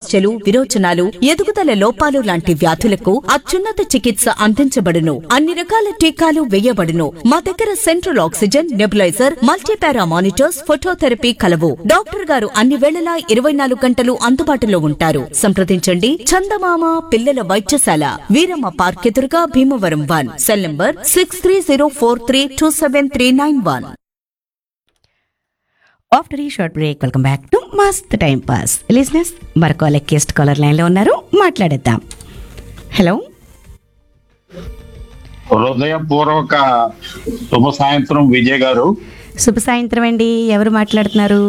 సమస్యలు విరోచనాలు ఎదుగుదల లోపాలు లాంటి వ్యాధులకు అత్యున్నత చికిత్స అందించబడును అన్ని రకాల టీకాలు వేయబడును మా దగ్గర central oxygen nebuliser multipara monitors phototherapy కలవు డాక్టర్ గారు అన్ని వేళలా ఇరవై నాలుగు గంటలు అందుబాటులో ఉంటారు సంప్రదించండి చందమామ పిల్లల వైద్యశాల వీరమ్మ పార్క్ ఎదురుగా Bhimavaram one cell number six three zero four three two seven three nine one after ఈ short break welcome back to Mast time pass listeners మరొక లెక్కెస్ట్ కాలర్ లైన్లో ఉన్నారు మాట్లాడేద్దాం హలో హృదయపూర్వక శుభ సాయంత్రం విజయ్ గారు శుభ సాయంత్రం అండి ఎవరు మాట్లాడుతున్నారు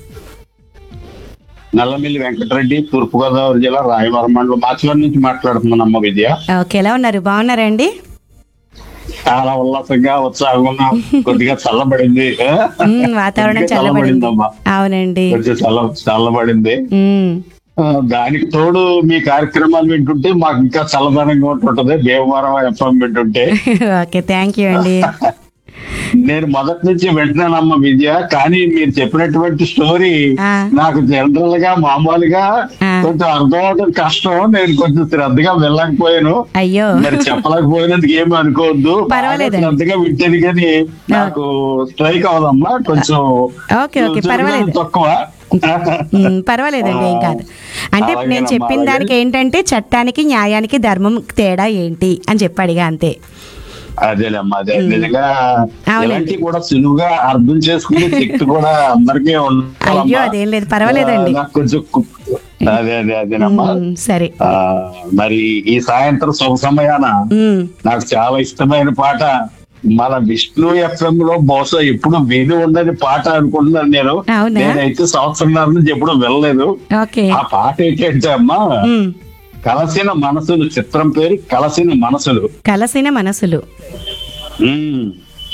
నల్లమిల్లి వెంకటరెడ్డి తూర్పుగోదావరి జిల్లా రాయవరం మండలం మాచివరం నుంచి మాట్లాడుతున్నాను అమ్మ విజయ ఓకే ఎలా ఉన్నారు బాగున్నారా అండి చాలా ఉల్లాసంగా ఉత్సాహంగా కొద్దిగా చల్లబడింది ఆ? మ్మ్, వాతావరణం కొద్దిగా చల్లబడింది చల్లబడిందమ్మా అవునండి కొంచెం చల్ల చల్లబడింది మ్మ్. ఆ, దానికి తోడు మీ కార్యక్రమాలు వింటుంటే మాకు ఇంకా చల్లదనంగా ఉంటుంటది భీమవరం ఎఫ్ఎం వింటుంటే ఓకే థ్యాంక్ యూ అండి నేను మొదటి నుంచి వింటున్నానమ్మ విద్య కానీ మీరు చెప్పినటువంటి స్టోరీ ఆ. నాకు జనరల్ గా మామూలుగా ఆ. కొంచెం అర్థం అవడం కష్టం నేను కొంచెం శ్రద్ధగా వెళ్ళకపోయాను అయ్యో మరి చెప్పలేకపోయినందుకు ఏమి అనుకోవద్దు బాగా పర్వాలేదండి. శ్రద్ధగా వింటేది కానీ నాకు స్ట్రైక్ అవదమ్మా కొంచెం ఓకే, ఓకే, కొంచెం పర్వాలేదు. తక్కువ మ్మ్, పర్వాలేదండి ఏం కాదు అంటే ఇప్పుడు నేను అలాగేనమ్మా, చెప్పిన అలాగే. దానికి ఏంటంటే చట్టానికి న్యాయానికి ధర్మం తేడా ఏంటి అని చెప్పాడిగా అంతే అదేలేమ్మా అదే నిజంగా అవునండి. ఇలాంటి కూడా సులువుగా అర్థం చేసుకునే శక్తి కూడా అందరికీ ఉండాలమ్మా. అయ్యో, అదేం లేదు, పర్వాలేదండి. ఆ, నాకు కొంచెం కు- అదే అదే అదేనమ్మా మ్మ్, సరే ఆ, మరి ఈ సాయంత్రం శుభ సమయాన మ్మ్. నాకు చాలా ఇష్టమైన పాట మన విష్ణు ఎఫ్ఎం లో బహుశా ఎప్పుడు విని ఉండని పాట అనుకుంటున్నాను నేను అవునా? నేనైతే సంవత్సరం నుంచి ఎప్పుడు వెళ్ళలేదు ఓకే ఆ పాట ఏంటంటే అమ్మా మ్మ్. కలసిన మనసులు చిత్రం పేరు కలసిన మనసులు కలసిన మనసులు ఉమ్.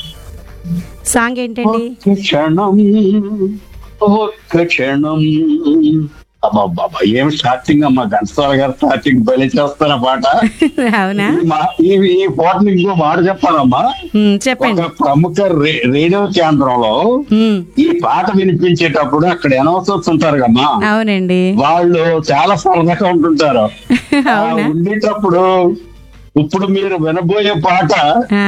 సాంగ్ ఏంటండి ఒక్క క్షణం ఒక్క క్షణం అబ్బా బాబా ఏం స్టార్టింగ్ అమ్మా ఘంటసాల గారు స్టార్టింగ్ బలి చేస్తాను పాట అవునా ఈ మా- ఈ ఈ పాటని ఇంకో మాట చెప్పాలమ్మా మ్మ్, చెప్పండి ఒక ప్రముఖ రే- రేడియో కేంద్రంలో మ్మ్. ఈ పాట వినిపించేటప్పుడు అక్కడ అనౌన్సర్స్ ఉంటారు కమ్మా అవునండి వాళ్ళు చాలా సరదాగా ఉంటుంటారు ఆ అవునా ఉండేటప్పుడు ఇప్పుడు మీరు వినబోయే పాట ఆ,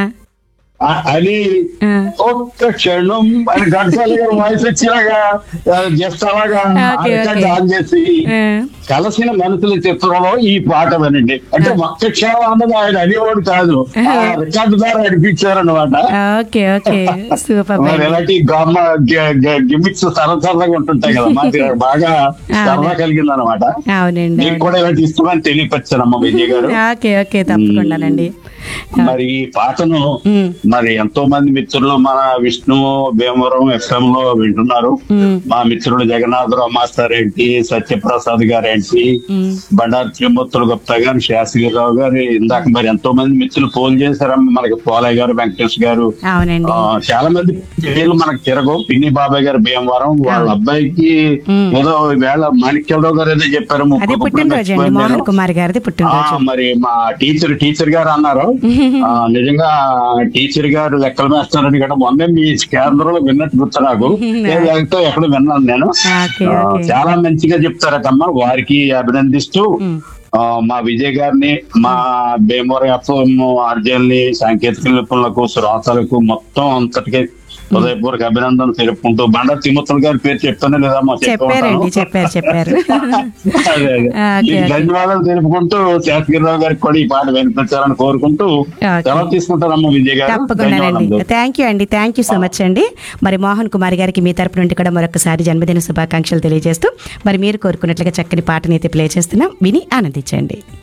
ఆ, అని ఆ. ఒక్క క్షణం అని ఘంటసాల గారు వాయిస్ వచ్చిలాగా జస్ట్ అలాగా ఓకే, రికార్డ్ ఓకే. ఆన్ చేసి ఆ, కలసిన మనసుల చిత్రంలో ఈ పాట వినండి అంటే ఒక్క క్షణం అన్నది ఆయన అనేవాడు కాదు ఆ రికార్డు ద్వారా అనిపించారనమాట ఓకే ఓకే సూపర్ మరి అండి. ఇలాంటి గమ్మ గిమిక్స్ సరసరగా ఉంటుంటాయి కదా మాకు బాగా సరదా కలిగింది అనమాట అవునండి మీకు అవును. కూడా ఇలాంటి ఇష్టమని తెలియపరిచానమ్మ విజయ్ గారు ఓకే ఓకే తప్పకుండానండి మరి ఈ పాటను మ్మ్. మరి ఎంతో మంది మిత్రులు మన విష్ణు భీమవరం ఎఫ్ఎం లో వింటున్నారు మ్మ్. మా మిత్రుడు జగన్నాథరావు మాస్టర్ ఏంటి సత్యప్రసాద్ గారు ఏంటి మ్మ్. బండారు త్రిమూర్తులు గుప్తా గారు శాస్త్రిరావు గారు ఇందాక మరి ఎంతో మంది మిత్రులు ఫోన్ చేశారమ్మ మనకి పోలయ్య గారు వెంకటేష్ గారు అవునండి ఆ, చాలా మంది పేర్లు మనకు తిరగవు పిన్ని బాబాయ్ గారు భీమవరం వాళ్ళ అబ్బాయికి మ్మ్. ఏదో వేళ మాణిక్యరావు గారు ఏదో చెప్పారు అది ముప్పై పుట్టినరోజు అండి మర్చిపోయాను మోహన్ నేను. కుమార్ గారిది ఆ, పుట్టినరోజు మరి మా టీచర్ టీచర్ గారు అన్నారు ఆ, నిజంగా టీచర్ గారు లెక్కలు వేస్తారని కూడా మొన్న మీ కేంద్రంలో విన్నట్టు గుర్తు నాకు ఏ లేకపోతే ఎక్కడ విన్నాను నేను ఓకే, ఆ, ఓకే. చాలా మంచిగా చెప్తారటమ్మా వారికి అభినందిస్తూ ఆ, మా విజయ్ గారిని మా భీమవరం ఎఫ్ఎం ఆర్జల్ని సాంకేతిక నిపుణులకు శ్రోతలకు మొత్తం అంతటికి హృదయపూర్వక అభినందనలు తెలుపుకుంటూ బండ తిమ్మతులు గారి పేరు చెప్తానే లేదమ్మా చెప్తూ చెప్పారండి ఉంటాను. చెప్పారు చెప్పారు అదే అదే. ఓకే, ఈ ఓకే. ధన్యవాదాలు తెలుపుకుంటూ శాస్త్రిరావు గారికి కూడా ఈ పాట వినిపించాలని కోరుకుంటూ ఓకే. సెలవు తీసుకుంటారమ్మ విజయ్ గారు తప్పకుండానండి ధన్యవాదాలు థ్యాంక్ యూ అండి థ్యాంక్ యూ సో మచ్ అండి మరి మోహన్ కుమార్ గారికి మీ తరపు నుండి కూడా మరొకసారి జన్మదిన శుభాకాంక్షలు తెలియజేస్తూ మరి మీరు కోరుకున్నట్లుగా చక్కని పాటనైతే ప్లే చేస్తున్నాం విని ఆనందించండి